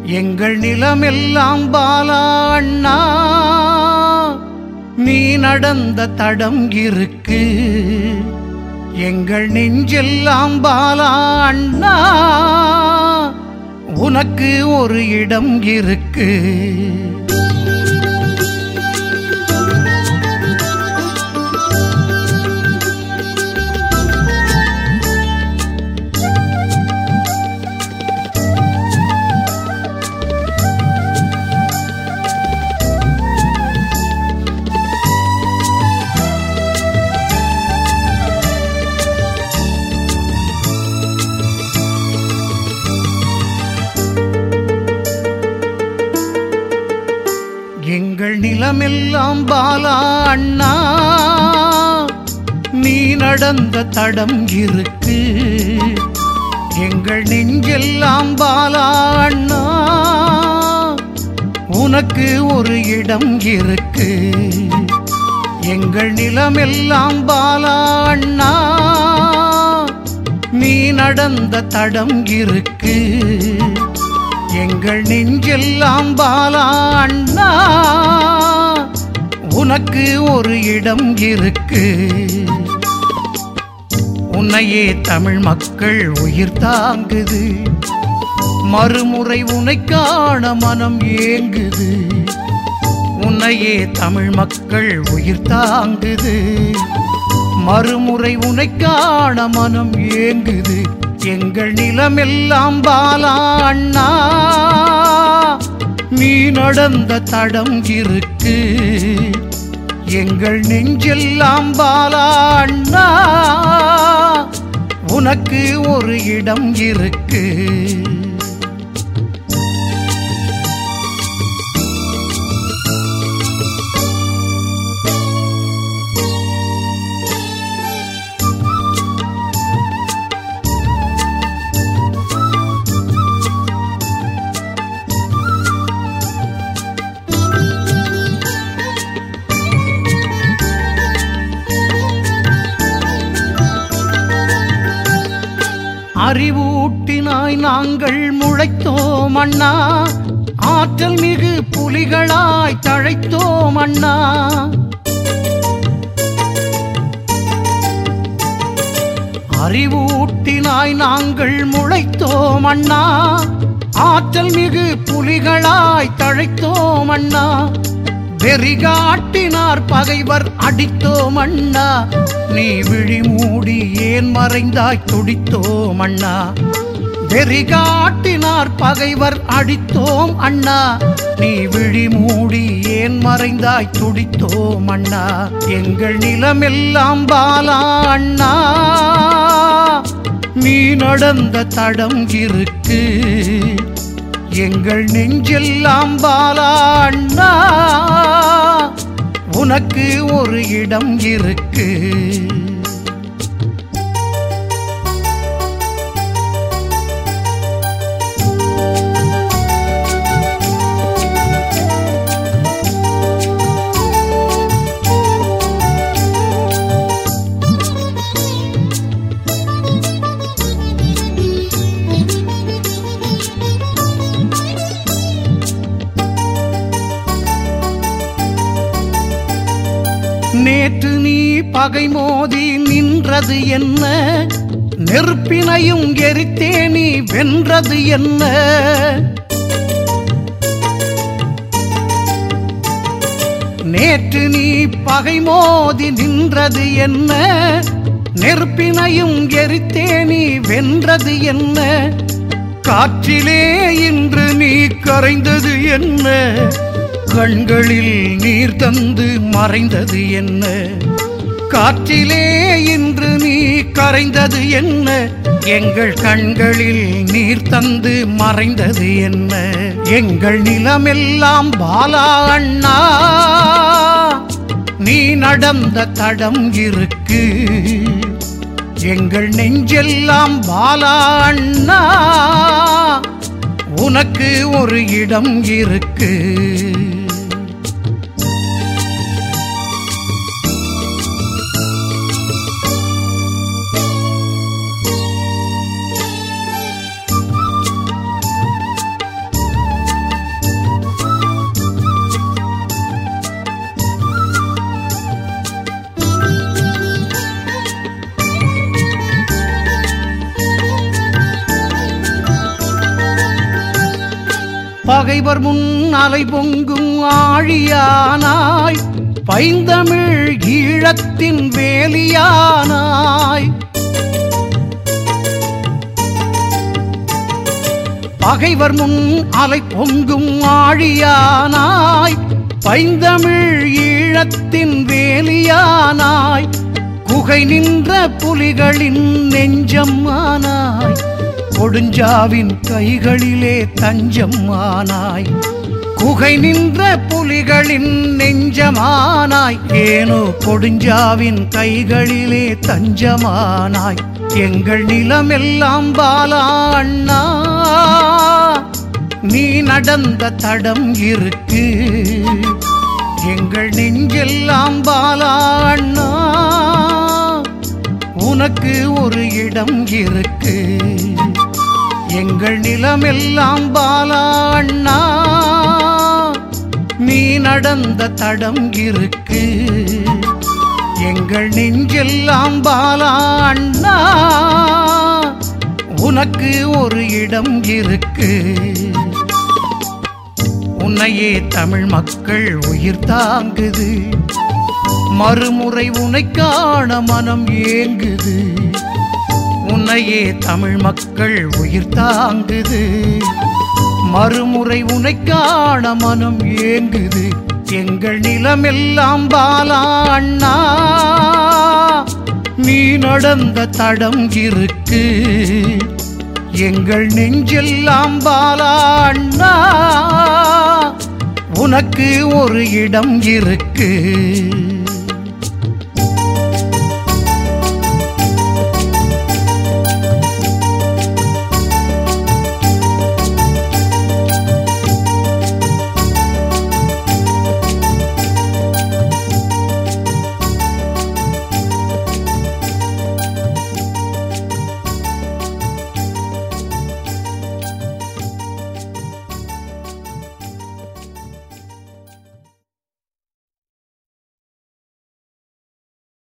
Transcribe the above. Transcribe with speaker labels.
Speaker 1: எங்கள் நிலமெல்லாம் பாலா அண்ணா நீ நடந்த தடம் இருக்கு எங்கள் நெஞ்செல்லாம் பாலா அண்ணா உனக்கு ஒரு இடம் இருக்கு எங்கள் நிலமெல்லாம் பாலா அண்ணா நீ நடந்த தடம் இருக்கு எங்கள் நெஞ்செல்லாம் பாலா அண்ணா உனக்கு ஒரு இடம் இருக்கு எங்கள் நிலமெல்லாம் பாலா அண்ணா நீ நடந்த தடம் இருக்கு எங்கள் நெஞ்செல்லாம் பாலா அண்ணா உனக்கு ஒரு இடம் இருக்கு உன்னையே தமிழ் மக்கள் உயிர் தாங்குது மறுமுறை உன்னை காண மனம் ஏங்குது உன்னையே தமிழ் மக்கள் உயிர் தாங்குது மறுமுறை உன்னை காண மனம் ஏங்குது எங்கள் நிலமெல்லாம் பாலா அண்ணா நீ நடந்த தடம் இருக்கு எங்கள் நெஞ்செல்லாம் பாலா அண்ணா உனக்கு ஒரு இடம் இருக்கு அறிவூட்டினாய் நாங்கள் முளைத்தோம் அண்ணா ஆற்றல் மிகு புலிகளாய் தழைத்தோம் அண்ணா அறிவூட்டினாய் நாங்கள் முளைத்தோம் அண்ணா ஆற்றல் மிகு புலிகளாய் தழைத்தோம் அண்ணா வெறிகாட்டினார் பகைவர் அடித்தோம் அண்ணா நீ விழி மூடி ஏன் மறைந்தாய் துடித்தோம் அண்ணா வெறிகாட்டினார் பகைவர் அடித்தோம் அண்ணா நீ விழி மூடி ஏன் மறைந்தாய் துடித்தோம் அண்ணா எங்கள் நிலமெல்லாம் பாலா அண்ணா நீ நடந்த தடம் இருக்கு எங்கள் நெஞ்செல்லாம் பாலா அண்ணா உனக்கு ஒரு இடம் இருக்கு நேற்று நீ பகை மோதி நின்றது என்ன நெருப்பினையும் எரித்தே நீ வென்றது என்ன நேற்று நீ பகை மோதி நின்றது என்ன நெருப்பினையும் எரித்தே நீ வென்றது என்ன காற்றிலே இன்று நீ கரைந்தது என்ன கண்களில் நீர் தந்து மறைந்தது என்ன காற்றிலே இன்று நீ கரைந்தது என்ன எங்கள் கண்களில் நீர் தந்து மறைந்தது என்ன எங்கள் நிலமெல்லாம் பாலா அண்ணா நீ நடந்த தடம் இருக்கு எங்கள் நெஞ்செல்லாம் பாலா அண்ணா உனக்கு ஒரு இடம் இருக்கு பகைவர் முன் அலை பொங்கும் ஆழியானாய் பைந்தமிழ் ஈழத்தின் வேலியானாய் பகைவர் முன் அலை பொங்கும் ஆழியானாய் பைந்தமிழ் ஈழத்தின் வேலியானாய் குகை நின்ற புலிகளின் நெஞ்சம் ஆனாய் கொடுஞ்சாவின் கைகளிலே தஞ்சம் ஆனாய் குகை நின்ற புலிகளின் நெஞ்சமானாய் ஏனோ கொடுஞ்சாவின் கைகளிலே தஞ்சமானாய் எங்கள் நிலமெல்லாம் பாலா அண்ணா நீ நடந்த தடம் இருக்கு எங்கள் நெஞ்செல்லாம் பாலா அண்ணா உனக்கு ஒரு இடம் இருக்கு எங்கள் நிலமெல்லாம் பாலா அண்ணா நீ நடந்த தடம் இருக்கு எங்கள் நெஞ்செல்லாம் பாலா அண்ணா உனக்கு ஒரு இடம் இருக்கு உன்னையே தமிழ் மக்கள் உயிர் தாங்குது மறுமுறை உன்னை காண மனம் ஏங்குது உன்னையே தமிழ் மக்கள் உயிர் தாங்குது மறுமுறை உன்னை காண மனம் ஏங்குது எங்கள் நிலமெல்லாம் பாலா அண்ணா நீ நடந்த தடம் இருக்கு எங்கள் நெஞ்செல்லாம் பாலா அண்ணா உனக்கு ஒரு இடம் இருக்கு